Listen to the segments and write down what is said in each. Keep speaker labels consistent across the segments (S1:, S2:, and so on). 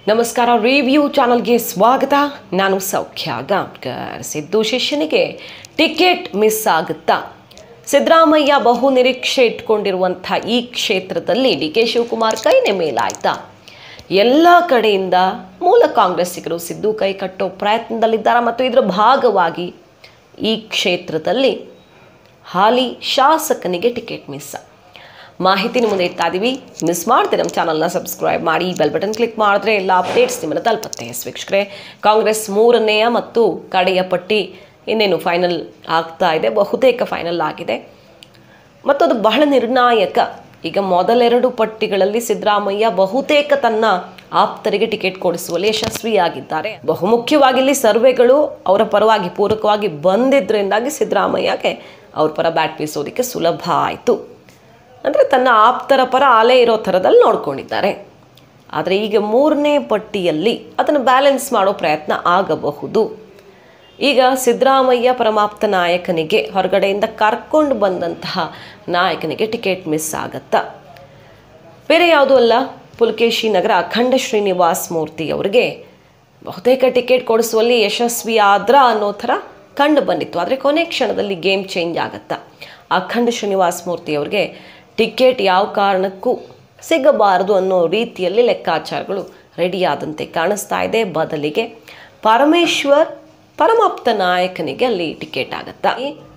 S1: ನಮಸ್ಕಾರ ರಿವ್ಯೂ ಚಾನಲ್ಗೆ ಸ್ವಾಗತ ನಾನು ಸೌಖ್ಯ ಗಾಂವ್ಕರ್ ಸಿದ್ದು ಶಿಷ್ಯನಿಗೆ ಟಿಕೆಟ್ ಮಿಸ್ ಆಗುತ್ತಾ ಸಿದ್ದರಾಮಯ್ಯ ಬಹು ನಿರೀಕ್ಷೆ ಇಟ್ಕೊಂಡಿರುವಂಥ ಈ ಕ್ಷೇತ್ರದಲ್ಲಿ ಡಿ ಕೆ ಶಿವಕುಮಾರ್ ಕೈನೇ ಮೇಲಾಯ್ತಾ ಎಲ್ಲ ಕಡೆಯಿಂದ ಮೂಲ ಕಾಂಗ್ರೆಸ್ಸಿಗರು ಸಿದ್ದು ಕೈ ಕಟ್ಟೋ ಪ್ರಯತ್ನದಲ್ಲಿದ್ದಾರೆ ಮತ್ತು ಇದರ ಭಾಗವಾಗಿ ಈ ಕ್ಷೇತ್ರದಲ್ಲಿ ಹಾಲಿ ಶಾಸಕನಿಗೆ ಟಿಕೆಟ್ ಮಿಸ್ ಮಾಹಿತಿ ನಿಮ್ಮ ಮುಂದೆ ಇಡ್ತಾ ಇದ್ದೀವಿ ಮಿಸ್ ಮಾಡ್ತೀರಿ ನಮ್ಮ ಚಾನಲ್ನ ಸಬ್ಸ್ಕ್ರೈಬ್ ಮಾಡಿ ಬೆಲ್ ಬಟನ್ ಕ್ಲಿಕ್ ಮಾಡಿದ್ರೆ ಎಲ್ಲ ಅಪ್ಡೇಟ್ಸ್ ನಿಮ್ಮನ್ನು ತಲುಪುತ್ತೆ ಎಸ್ ವೀಕ್ಷಕರೇ ಕಾಂಗ್ರೆಸ್ ಮೂರನೆಯ ಮತ್ತು ಕಡೆಯ ಪಟ್ಟಿ ಇನ್ನೇನು ಫೈನಲ್ ಆಗ್ತಾ ಇದೆ ಬಹುತೇಕ ಫೈನಲ್ ಆಗಿದೆ ಮತ್ತು ಅದು ಬಹಳ ನಿರ್ಣಾಯಕ ಈಗ ಮೊದಲೆರಡು ಪಟ್ಟಿಗಳಲ್ಲಿ ಸಿದ್ದರಾಮಯ್ಯ ಬಹುತೇಕ ತನ್ನ ಆಪ್ತರಿಗೆ ಟಿಕೆಟ್ ಕೊಡಿಸುವಲ್ಲಿ ಯಶಸ್ವಿಯಾಗಿದ್ದಾರೆ ಬಹುಮುಖ್ಯವಾಗಿ ಇಲ್ಲಿ ಸರ್ವೆಗಳು ಅವರ ಪರವಾಗಿ ಪೂರಕವಾಗಿ ಬಂದಿದ್ದರಿಂದಾಗಿ ಸಿದ್ದರಾಮಯ್ಯಗೆ ಅವ್ರ ಪರ ಬ್ಯಾಟ್ ಬೀಸೋದಕ್ಕೆ ಸುಲಭ ಆಯಿತು ಅಂದರೆ ತನ್ನ ಆಪ್ತರ ಪರ ಆಲೆ ಇರೋ ಥರದಲ್ಲಿ ನೋಡ್ಕೊಂಡಿದ್ದಾರೆ ಆದರೆ ಈಗ ಮೂರನೇ ಪಟ್ಟಿಯಲ್ಲಿ ಅದನ್ನು ಬ್ಯಾಲೆನ್ಸ್ ಮಾಡೋ ಪ್ರಯತ್ನ ಆಗಬಹುದು ಈಗ ಸಿದ್ದರಾಮಯ್ಯ ಪರಮಾಪ್ತ ನಾಯಕನಿಗೆ ಹೊರಗಡೆಯಿಂದ ಕರ್ಕೊಂಡು ಬಂದಂತಹ ನಾಯಕನಿಗೆ ಟಿಕೆಟ್ ಮಿಸ್ ಆಗತ್ತಾ ಬೇರೆ ಯಾವುದೂ ಅಲ್ಲ ಪುಲಕೇಶಿ ನಗರ ಅಖಂಡ ಶ್ರೀನಿವಾಸ್ ಮೂರ್ತಿ ಅವರಿಗೆ ಬಹುತೇಕ ಟಿಕೆಟ್ ಕೊಡಿಸುವಲ್ಲಿ ಯಶಸ್ವಿ ಆದ್ರ ಅನ್ನೋ ಥರ ಕಂಡು ಬಂದಿತ್ತು ಆದರೆ ಕೊನೆ ಕ್ಷಣದಲ್ಲಿ ಗೇಮ್ ಚೇಂಜ್ ಆಗತ್ತಾ ಅಖಂಡ ಶ್ರೀನಿವಾಸ್ ಮೂರ್ತಿ ಅವರಿಗೆ ಟಿಕೆಟ್ ಯಾವ ಕಾರಣಕ್ಕೂ ಸಿಗಬಾರದು ಅನ್ನೋ ರೀತಿಯಲ್ಲಿ ಲೆಕ್ಕಾಚಾರಗಳು ರೆಡಿಯಾದಂತೆ ಕಾಣಿಸ್ತಾ ಇದೆ ಬದಲಿಗೆ ಪರಮೇಶ್ವರ್ ಪರಮಾಪ್ತ ನಾಯಕನಿಗೆ ಅಲ್ಲಿ ಟಿಕೆಟ್ ಆಗತ್ತಾ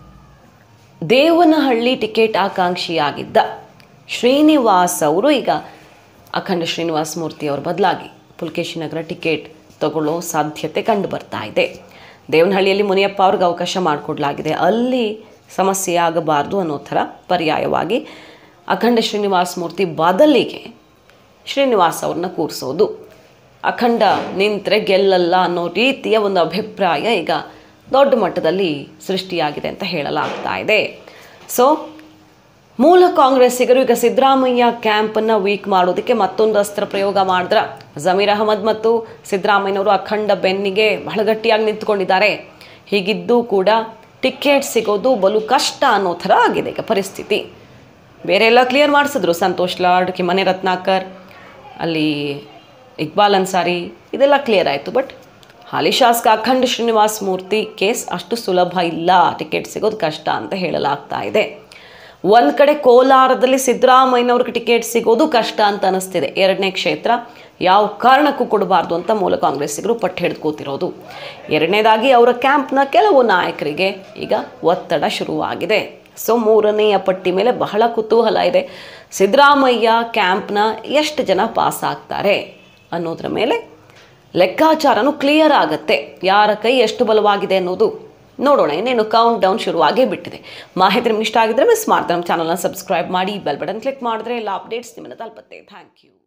S1: ದೇವನಹಳ್ಳಿ ಟಿಕೆಟ್ ಆಕಾಂಕ್ಷಿಯಾಗಿದ್ದ ಶ್ರೀನಿವಾಸ್ ಅವರು ಈಗ ಅಖಂಡ ಶ್ರೀನಿವಾಸ ಮೂರ್ತಿ ಅವ್ರ ಬದಲಾಗಿ ಪುಲಕೇಶಿ ನಗರ ಟಿಕೆಟ್ ತಗೊಳ್ಳೋ ಸಾಧ್ಯತೆ ಕಂಡು ಬರ್ತಾ ಇದೆ ದೇವನಹಳ್ಳಿಯಲ್ಲಿ ಮುನಿಯಪ್ಪ ಅವ್ರಿಗೆ ಅವಕಾಶ ಮಾಡಿಕೊಡ್ಲಾಗಿದೆ ಅಲ್ಲಿ ಸಮಸ್ಯೆ ಆಗಬಾರ್ದು ಅನ್ನೋ ಥರ ಪರ್ಯಾಯವಾಗಿ ಅಖಂಡ ಶ್ರೀನಿವಾಸ ಮೂರ್ತಿ ಬದಲಿಗೆ ಶ್ರೀನಿವಾಸ್ ಅವ್ರನ್ನ ಕೂರಿಸೋದು ಅಖಂಡ ನಿಂತರೆ ಗೆಲ್ಲಲ್ಲ ಅನ್ನೋ ರೀತಿಯ ಒಂದು ಅಭಿಪ್ರಾಯ ಈಗ ದೊಡ್ಡ ಮಟ್ಟದಲ್ಲಿ ಸೃಷ್ಟಿಯಾಗಿದೆ ಅಂತ ಹೇಳಲಾಗ್ತಾ ಇದೆ ಸೊ ಮೂಲ ಕಾಂಗ್ರೆಸ್ಸಿಗರು ಈಗ ಸಿದ್ದರಾಮಯ್ಯ ಕ್ಯಾಂಪನ್ನು ವೀಕ್ ಮಾಡೋದಕ್ಕೆ ಮತ್ತೊಂದು ಅಸ್ತ್ರ ಪ್ರಯೋಗ ಮಾಡಿದ್ರ ಜಮೀರ್ ಅಹಮದ್ ಮತ್ತು ಸಿದ್ದರಾಮಯ್ಯನವರು ಅಖಂಡ ಬೆನ್ನಿಗೆ ಬಹಳ ಗಟ್ಟಿಯಾಗಿ ನಿಂತ್ಕೊಂಡಿದ್ದಾರೆ ಹೀಗಿದ್ದೂ ಕೂಡ ಟಿಕೆಟ್ ಸಿಗೋದು ಬಲು ಕಷ್ಟ ಅನ್ನೋ ಥರ ಆಗಿದೆ ಈಗ ಪರಿಸ್ಥಿತಿ ಬೇರೆ ಎಲ್ಲ ಕ್ಲಿಯರ್ ಮಾಡಿಸಿದ್ರು ಸಂತೋಷ್ ಲಾಡ್ ಕಿಮನೆ ರತ್ನಾಕರ್ ಅಲ್ಲಿ ಇಕ್ಬಾಲ್ ಅನ್ಸಾರಿ ಇದೆಲ್ಲ ಕ್ಲಿಯರ್ ಆಯಿತು ಬಟ್ ಹಾಲಿ ಶಾಸಕ ಅಖಂಡ ಶ್ರೀನಿವಾಸ್ ಮೂರ್ತಿ ಕೇಸ್ ಅಷ್ಟು ಸುಲಭ ಇಲ್ಲ ಟಿಕೆಟ್ ಸಿಗೋದು ಕಷ್ಟ ಅಂತ ಹೇಳಲಾಗ್ತಾ ಇದೆ ಒಂದು ಕಡೆ ಕೋಲಾರದಲ್ಲಿ ಸಿದ್ದರಾಮಯ್ಯನವ್ರಿಗೆ ಟಿಕೆಟ್ ಸಿಗೋದು ಕಷ್ಟ ಅಂತ ಅನಿಸ್ತಿದೆ ಎರಡನೇ ಕ್ಷೇತ್ರ ಯಾವ ಕಾರಣಕ್ಕೂ ಕೊಡಬಾರ್ದು ಅಂತ ಮೂಲ ಕಾಂಗ್ರೆಸ್ಸಿಗರು ಪಟ್ಟು ಹಿಡಿದು ಕೂತಿರೋದು ಎರಡನೇದಾಗಿ ಅವರ ಕ್ಯಾಂಪ್ನ ಕೆಲವು ನಾಯಕರಿಗೆ ಈಗ ಒತ್ತಡ ಶುರುವಾಗಿದೆ ಸೊ ಮೂರನೆಯ ಪಟ್ಟಿ ಮೇಲೆ ಬಹಳ ಕುತೂಹಲ ಇದೆ ಸಿದ್ದರಾಮಯ್ಯ ಕ್ಯಾಂಪ್ನ ಎಷ್ಟು ಜನ ಪಾಸ್ ಆಗ್ತಾರೆ ಅನ್ನೋದ್ರ ಮೇಲೆ ಲೆಕ್ಕಾಚಾರನೂ ಕ್ಲಿಯರ್ ಆಗುತ್ತೆ ಯಾರ ಕೈ ಎಷ್ಟು ಬಲವಾಗಿದೆ ಅನ್ನೋದು ನೋಡೋಣ ಇನ್ನೇನು ಕೌಂಟ್ ಡೌನ್ ಶುರುವಾಗೇ ಬಿಟ್ಟಿದೆ ಮಾಹಿತಿ ನಿಮ್ಗೆ ಇಷ್ಟ ಆಗಿದ್ರೆ ಮಿಸ್ ಮಾಡ್ತಾರೆ ನಮ್ಮ ಚಾನಲ್ನ ಸಬ್ಸ್ಕ್ರೈಬ್ ಮಾಡಿ ಬೆಲ್ ಬಟನ್ ಕ್ಲಿಕ್ ಮಾಡಿದ್ರೆ ಎಲ್ಲ ಅಪ್ಡೇಟ್ಸ್ ನಿಮ್ಮನ್ನು ತಲುಪುತ್ತೆ ಥ್ಯಾಂಕ್ ಯು